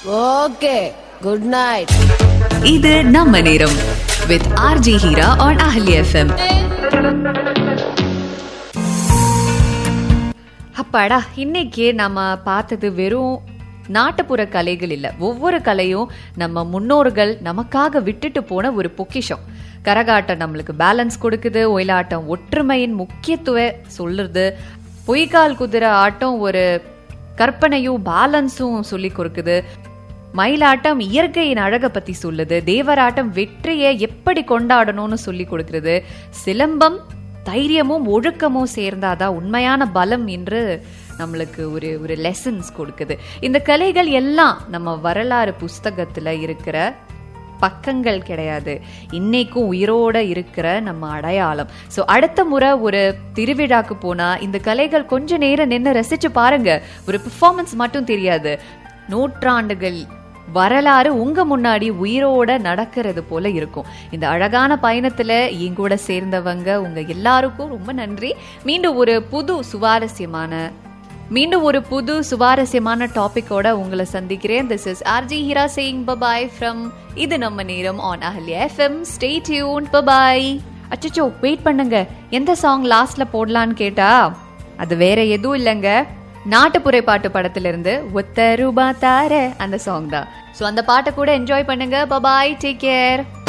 okay good night இது நம்ம நேரம் with RJ Heera on Ahali FM அப்பாடா இன்னைக்கு நம்ம பார்த்தது வெறும் நாட்டுப்புற கலைகள் இல்ல ஒவ்வொரு கலையும் நம்ம முன்னோர்கள் நமக்காக விட்டுட்டு போன ஒரு பொக்கிஷம் கரகாட்டம் நம்மளுக்கு பேலன்ஸ் கொடுக்குது ஒயிலாட்டம் ஒற்றுமையின் முக்கியத்துவ சொல்லுறது பொய்கால் குதிரை ஆட்டம் ஒரு கற்பனையும் பேலன்ஸும் சொல்லி கொடுக்குது மயிலாட்டம் இயற்கையின் அழகை பத்தி சொல்லுது தேவராட்டம் வெற்றியை எப்படி கொண்டாடணும்னு சொல்லி கொடுக்கிறது சிலம்பம் தைரியமும் ஒழுக்கமும் சேர்ந்தாதான் உண்மையான பலம் என்று நம்மளுக்கு ஒரு ஒரு லெசன்ஸ் கொடுக்குது இந்த கலைகள் எல்லாம் நம்ம வரலாறு புஸ்தகத்துல இருக்கிற பக்கங்கள் கிடையாது இன்னைக்கும் உயிரோட இருக்கிற நம்ம அடையாளம் சோ அடுத்த முறை ஒரு திருவிழாக்கு போனா இந்த கலைகள் கொஞ்ச நேரம் நின்று ரசிச்சு பாருங்க ஒரு பெர்ஃபார்மன்ஸ் மட்டும் தெரியாது நூற்றாண்டுகள் வரலாறு உங்க முன்னாடி உயிரோட நடக்கிறது போல இருக்கும் இந்த அழகான பயணத்துல என் கூட சேர்ந்தவங்க உங்க எல்லாருக்கும் ரொம்ப நன்றி மீண்டும் ஒரு புது சுவாரஸ்யமான மீண்டும் ஒரு புது சுவாரஸ்யமான டாபிக்கோட உங்களை சந்திக்கிறேன் this is RJ Heera saying bye bye from இது நம்ம நேரம் on Ahalya FM stay tuned bye bye அச்சச்சோ வெயிட் பண்ணுங்க எந்த சாங் லாஸ்ட்ல போடலான்னு கேட்டா அது வேற எதுவும் இல்லைங்க நாட்டுப்புற பாட்டு படத்துல இருந்து ஒத்த ரூபா தார அந்த சாங் தான் ஸோ அந்த பாட்டை கூட என்ஜாய் பண்ணுங்க பபாய் டேக் கேர்